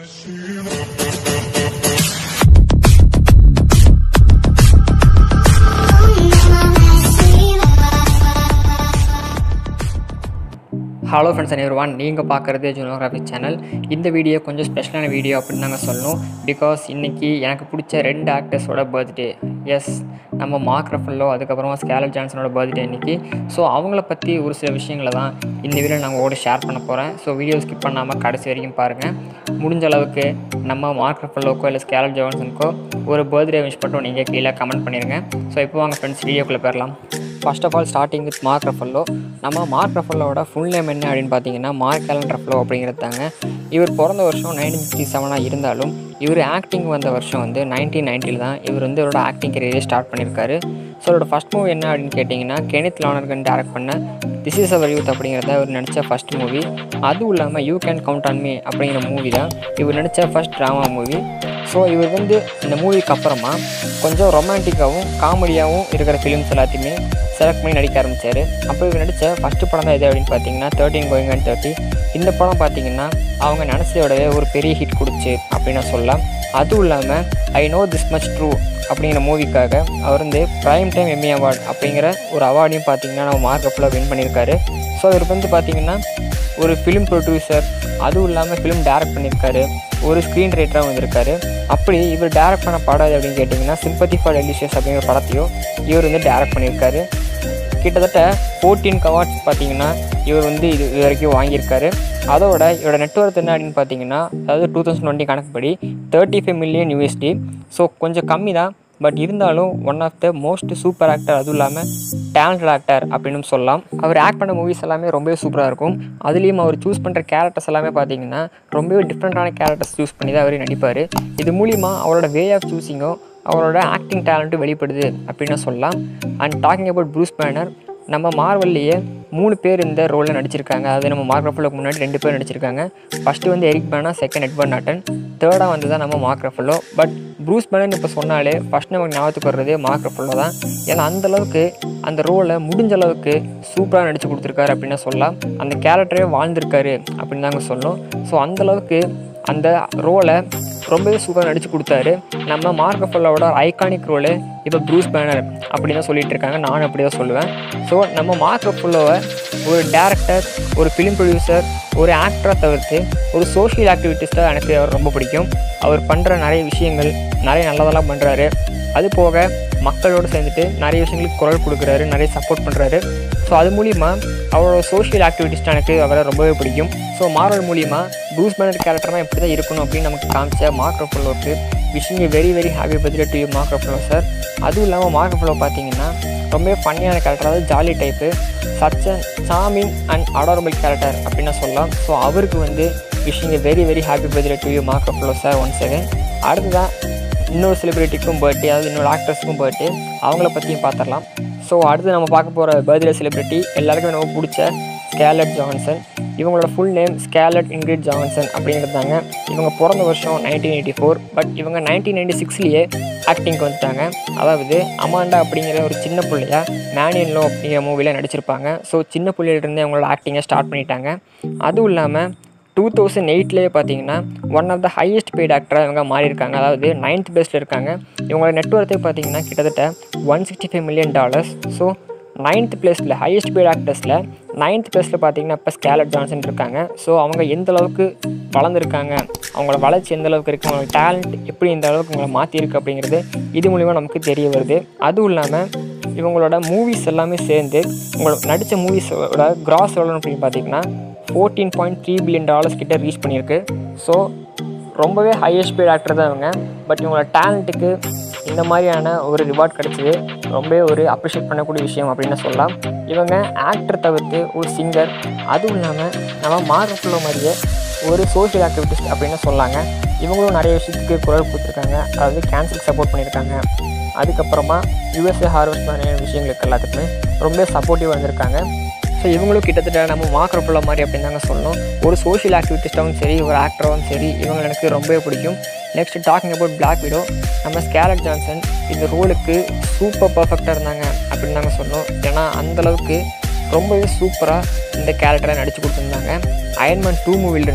hello friends அனைவர் one நீங்கள் பார்க்குறது ஜூனோகிராஃபி சேனல் இந்த வீடியோ கொஞ்சம் ஸ்பெஷலான வீடியோ அப்படின்னு நாங்கள் சொல்லணும் பிகாஸ் இன்றைக்கி எனக்கு பிடிச்ச ரெண்டு ஆக்டர்ஸோட பர்த்டே எஸ் நம்ம மார்க் ரஃபல்லோ அதுக்கப்புறமா ஸ்கேலட் ஜான்சனோட பர்த்டே இன்றைக்கி ஸோ அவங்கள பற்றி ஒரு சில விஷயங்களை தான் இந்த வீடியோ நாங்கள் உங்களோட ஷேர் பண்ண போகிறேன் ஸோ வீடியோ ஸ்கிப் பண்ணாமல் கடைசி வரைக்கும் பாருங்கள் முடிஞ்ச அளவுக்கு நம்ம மார்க் ரஃபல்லோக்கோ இல்லை ஸ்கேலட் ஜான்சனுக்கோ ஒரு பர்த்டே விஷ் மட்டும் நீங்கள் கீழே கமெண்ட் பண்ணிடுங்க ஸோ இப்போ வாங்க ஃப்ரெண்ட்ஸ் வீடியோக்குள்ளே போயிடலாம் first of all starting with Mark Ruffalo நம்ம மார்க் ரஃபல்லோட ஃபுல் நேம் என்ன அப்படின்னு பார்த்தீங்கன்னா மார்க் ஆலன் ரஃபல்லோ அப்படிங்கிறது தாங்க இவர் பிறந்த வருஷம் நைன்டீன் ஃபிஃப்டி செவனாக இருந்தாலும் இவர் ஆக்டிங் வந்த வருஷம் வந்து நைன்டீன் நைன்ட்டியில் தான் இவர் வந்து இவரோட ஆக்டிங் கரியரே ஸ்டார்ட் பண்ணியிருக்காரு ஸோ அவரோட ஃபஸ்ட் மூவி என்ன அப்படின்னு கேட்டிங்கன்னா கெனித் லானர்கன் டேரக்ட் பண்ண திஸ் இஸ் அவர் யூத் அப்படிங்கிறத இவர் நடித்த ஃபஸ்ட் மூவி அதுவும் இல்லாமல் you can count on me அப்படிங்கிற மூவி தான் இவர் நடித்த ஃபஸ்ட் ட்ராமா மூவி ஸோ இவர் வந்து இந்த மூவிக்கு அப்புறமா கொஞ்சம் ரொமான்டிக்காகவும் காமெடியாகவும் இருக்கிற ஃபிலிம்ஸ் எல்லாத்தையுமே செலக்ட் பண்ணி நடிக்க ஆரம்பித்தார் அப்போ இவர் நடித்த ஃபஸ்ட்டு படம் தான் எது அப்படின்னு பார்த்தீங்கன்னா தேர்ட்டின் கோயிங் அண்ட் தேர்ட்டி இந்த படம் பார்த்தீங்கன்னா அவங்க நினச்சதோடவே ஒரு பெரிய ஹிட் கொடுச்சு அப்படின்னு சொல்லலாம் அதுவும் இல்லாமல் I know this much true அப்படிங்கிற மூவிக்காக அவர் வந்து ப்ரைம் டைம் எம்மி அவார்ட் அப்படிங்கிற ஒரு அவார்டையும் பார்த்தீங்கன்னா நம்ம மார்க் ஃபுல்லாக வின் பண்ணியிருக்காரு ஸோ இவர் வந்து பார்த்தீங்கன்னா ஒரு ஃபிலிம் ப்ரொடியூசர் அதுவும் இல்லாமல் ஃபிலிம் டேரக்ட் பண்ணியிருக்காரு ஒரு ஸ்க்ரீன் ரைட்டராக வந்திருக்காரு அப்படி இவர் டேரக்ட் பண்ண படம் எது அப்படின்னு கேட்டிங்கன்னா சிம்பத்தி ஃபார் டெலிஷியஸ் அப்படிங்கிற படத்தையும் இவர் வந்து டேரக்ட் பண்ணியிருக்காரு கிட்டத்தட்ட ஃபோர்டீன் அவார்ட்ஸ் பார்த்தீங்கன்னா இவர் வந்து இது இது வரைக்கும் வாங்கியிருக்காரு அதோட இவரோட நெட்ஒர்க் என்ன அப்படின்னு பார்த்தீங்கன்னா அதாவது டூ தௌசண்ட் டுவெண்ட்டி கணக்குப்படி thirty five million USD so கொஞ்சம் கம்மி தான் பட் இருந்தாலும் one of the most super actor அதுவும் இல்லாமல் டேலண்டட் ஆக்டர் அப்படின்னு சொல்லலாம் அவர் ஆக்ட் பண்ண மூவிஸ் எல்லாமே ரொம்பவே சூப்பராக இருக்கும் அதுலேயும் அவர் சூஸ் பண்ணுற கேரக்டர்ஸ் எல்லாமே பார்த்தீங்கன்னா ரொம்பவே டிஃப்ரெண்ட்டான கேரக்டர்ஸ் சூஸ் பண்ணி தான் அவர் நடிப்பார் இது மூலிமா அவரோட வே ஆஃப் சூஸிங்கும் அவரோட ஆக்டிங் டேலண்ட்டும் வெளிப்படுது அப்படின்னு சொல்லலாம் and talking about Bruce Banner நம்ம மார்வல்லையே மூணு பேர் இந்த ரோலில் நடிச்சிருக்காங்க அது நம்ம மார்க் ரஃபலோக்கு முன்னாடி ரெண்டு பேர் நடிச்சிருக்காங்க ஃபஸ்ட்டு வந்து எரிக் பேனா செகண்ட் எட்வர்ட் நாட்டன் தேர்டாக வந்து தான் நம்ம Mark Ruffalo but Bruce Banner இப்போ சொன்னாலே ஃபஸ்ட் நமக்கு ஞாபகத்துக்கு வர்றது மார்க் ரஃபலோ தான் ஏன்னா அந்தளவுக்கு அந்த ரோலை முடிஞ்ச அளவுக்கு சூப்பராக நடித்து கொடுத்துருக்காரு அப்படின்னு சொல்லலாம் அந்த கேரக்டரே வாழ்ந்திருக்காரு அப்படின்னு தாங்க சொல்லணும் ஸோ அந்தளவுக்கு அந்த ரோலை ரொம்பவே சூப்பராக நடித்து கொடுத்தாரு நம்ம மார்க் ஃபுல்லாவோட ஐகானிக் ரோலு இப்போ ப்ரூஸ் பேனர் அப்படின்னு தான் சொல்லிட்டு இருக்காங்க நானும் அப்படி தான் சொல்லுவேன் ஸோ நம்ம மார்க் ஃபுல்லோவை ஒரு டேரக்டர் ஒரு ஃபிலிம் ப்ரொடியூசர் ஒரு ஆக்டராக தவிர்த்து ஒரு சோஷியல் ஆக்டிவிட்டீஸ் தான் எனக்கு அவர் ரொம்ப பிடிக்கும் அவர் பண்ணுற நிறைய விஷயங்கள் நிறைய நல்லதெல்லாம் பண்ணுறாரு அது போக மக்களோடு சேர்ந்துட்டு நிறைய விஷயங்களுக்கு குரல் கொடுக்குறாரு நிறைய சப்போர்ட் பண்ணுறாரு ஸோ அது மூலிமா அவரோட சோஷியல் ஆக்டிவிட்டிஸ் எனக்கு அவரை ரொம்பவே பிடிக்கும் ஸோ மார்வல் மூலிமா ப்ரூஸ் பேனர் கேரக்டர்னால் இப்படி தான் இருக்கணும் அப்படின்னு நமக்கு காமிச்ச மார்க் ரஃபலோக்கு wishing very very happy birthday to you Mark Ruffalo sir அதுவும் இல்லாமல் மார்க் ரஃபலோ பார்த்தீங்கன்னா ரொம்பவே ஃபன்னியான கேரக்டர் அதாவது jolly type such and charming and adorable character அப்படின்னு சொல்லலாம் ஸோ அவருக்கு வந்து wishing very very happy birthday to you Mark Ruffalo sir one second அடுத்ததான் இன்னொரு செலிப்ரிட்டிக்கும் பர்த்டே அதாவது இன்னொரு ஆக்ட்ரஸுக்கும் பர்த்டே அவங்கள பற்றியும் பார்த்துடலாம் ஸோ அடுத்து நம்ம பார்க்க போகிற பர்த்டே செலிப்ரிட்டி எல்லாருக்குமே ரொம்ப பிடிச்ச ஸ்கேலட் ஜான்சன் இவங்களோட full name Scarlett Ingrid Johansson அப்படிங்கிறதாங்க இவங்க பிறந்த வருஷம் நைன்டீன் எயிட்டி ஃபோர் பட் இவங்க நைன்டீன் நைன்டி சிக்ஸ்லேயே ஆக்டிங்க்கு வந்துட்டாங்க அதாவது அமாண்டா அப்படிங்கிற ஒரு சின்ன பிள்ளையா மேனியன்லோ அப்படிங்கிற மூவியில் நடிச்சிருப்பாங்க ஸோ சின்ன பிள்ளையிலிருந்தே அவங்களோட ஆக்டிங்கை ஸ்டார்ட் பண்ணிட்டாங்க அதுவும் இல்லாமல் டூ தௌசண்ட் எயிட்லேயே பார்த்தீங்கன்னா one of the highest paid ஆக்டராக இவங்க மாறி இருக்காங்க அதாவது நைன்த் பெஸ்ட்டில் இருக்காங்க இவங்களோட நெட்ஒர்த்தே பார்த்தீங்கன்னா கிட்டத்தட்ட one sixty five million dollars so ninth பிளேஸில் ஹையஸ்ட் பெய்ட் ஆக்டர்ஸில் நைன்த் பிளேஸில் பார்த்தீங்கன்னா இப்போ ஸ்கேலட் ஜான்சன் இருக்காங்க ஸோ அவங்க எந்த அளவுக்கு வளர்ந்துருக்காங்க அவங்களோட வளர்ச்சி எந்த அளவுக்கு இருக்குது அவங்களோட டேலண்ட் எப்படி இந்த அளவுக்கு உங்களை மாற்றிருக்கு அப்படிங்கிறது இது மூலிமா நமக்கு தெரிய வருது அதுவும் இல்லாமல் இவங்களோட மூவிஸ் எல்லாமே சேர்ந்து உங்களோட நடித்த மூவிஸோட கிராஸ் எவ்வளோ அப்படின்னு பார்த்தீங்கன்னா fourteen point three billion dollars கிட்ட ரீச் பண்ணியிருக்கு ஸோ ரொம்பவே ஹையஸ்ட் பெய்ட் ஆக்டர் தான் இவங்க பட் இவங்களோட டேலண்ட்டுக்கு இந்த மாதிரியான ஒரு ரிவார்ட் கிடச்சிது ரொம்பவே ஒரு அப்ரிஷியேட் பண்ணக்கூடிய விஷயம் அப்படின்னு சொல்லலாம் இவங்க ஆக்டர் தவிர்த்து ஒரு சிங்கர் அதுவும் இல்லாமல் நம்ம மார்க்கெட்டில் மாதிரியே ஒரு சோஷியல் ஆக்டிவிட்டிஸ் அப்படின்னு சொல்லாங்க இவங்களும் நிறைய விஷயத்துக்கு குரல் கொடுத்துருக்காங்க அதாவது கேன்சருக்கு சப்போர்ட் பண்ணியிருக்காங்க அதுக்கப்புறமா யூஎஸ்ஏ ஹார்வெஸ்ட் மாதிரியான விஷயங்களுக்கு எல்லாத்துக்குமே ரொம்ப சப்போர்ட்டிவாக வந்திருக்காங்க ஸோ இவங்களும் கிட்டத்தட்ட நம்ம மாக்கிறப்புள்ள மாதிரி அப்படின்னு தாங்க சொல்லணும் ஒரு சோஷியல் ஆக்டிவிட்டிஸ்டாகவும் சரி ஒரு ஆக்டராகவும் சரி இவங்க எனக்கு ரொம்பவே பிடிக்கும் next talking about Black Widow நம்ம ஸ்கேலட் ஜான்சன் இந்த ரோலுக்கு சூப்பர் பர்ஃபெக்டாக இருந்தாங்க அப்படின்னு தாங்க சொல்லணும் ஏன்னா அந்தளவுக்கு ரொம்பவே சூப்பராக இந்த கேரக்டரை நடித்து கொடுத்துருந்தாங்க அயன்மேன் டூ மூவிலேருந்து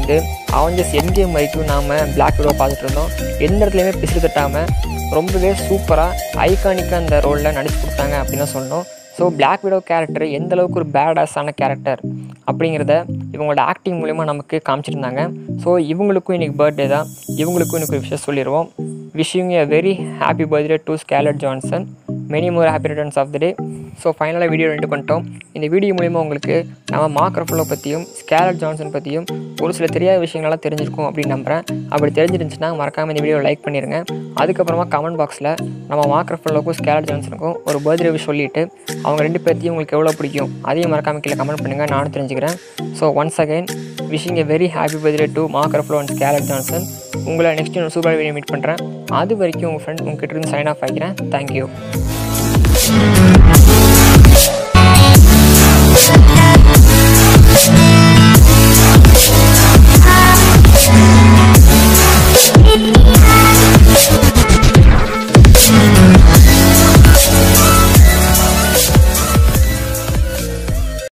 அவஞ்சஸ் என் கேம் வரைக்கும் நாம் பிளாக் விடோ பார்த்துட்டு இருந்தோம் எந்த இடத்துலையுமே பிசுறு தட்டாமல் ரொம்பவே சூப்பராக ஐகானிக்காக அந்த ரோலில் நடிச்சு கொடுத்தாங்க அப்படின்னு தான் சொல்லணும் ஸோ பிளாக் விடோ கேரக்டர் எந்த அளவுக்கு ஒரு பேடாஸான கேரக்டர் அப்படிங்கிறத இவங்களோட ஆக்டிங் மூலிமா நமக்கு காமிச்சிருந்தாங்க ஸோ இவங்களுக்கும் இன்றைக்கி பர்த்டே தான் இவங்களுக்கும் இன்னைக்கு ஒரு விஷயம் சொல்லிடுவோம் wishing a very happy birthday to Scarlett Johansson many more happy returns of the day so ஃபைனலாக வீடியோ ரெண்டு பண்ணிட்டோம் இந்த வீடியோ மூலிமா உங்களுக்கு நம்ம மார்க் ரஃபலோ பற்றியும் ஸ்கேலட் ஜான்சன் பற்றியும் ஒரு சில தெரியாத விஷயங்கள்லாம் தெரிஞ்சிருக்கும் அப்படின்னு நம்புகிறேன் அப்படி தெரிஞ்சிருந்துச்சுன்னா மறக்காமல் இந்த வீடியோ லைக் பண்ணிடுங்க அதுக்கப்புறமா கமெண்ட் பாக்ஸில் நம்ம மார்க் ரஃபலோக்கும் ஸ்கேலட் ஜான்சனுக்கும் ஒரு பர்த்டே விஷ் சொல்லிவிட்டு அவங்க ரெண்டு பேர்த்தையும் உங்களுக்கு எவ்வளோ பிடிக்கும் அதையும் மறக்காமல் கீழே கமெண்ட் பண்ணுங்கள் நானும் தெரிஞ்சுக்கிறேன் so once again wishing a very happy birthday to Mark Ruffalo and Scarlett Johansson உங்களை நெக்ஸ்ட் இன்னும் சூப்பர் வீடியோ மீட் பண்ணுறேன் அது வரைக்கும் உங்கள் ஃப்ரெண்ட் உங்ககிட்ட இருந்து சைன் ஆஃப் ஆகிக்கிறேன் தேங்க்யூ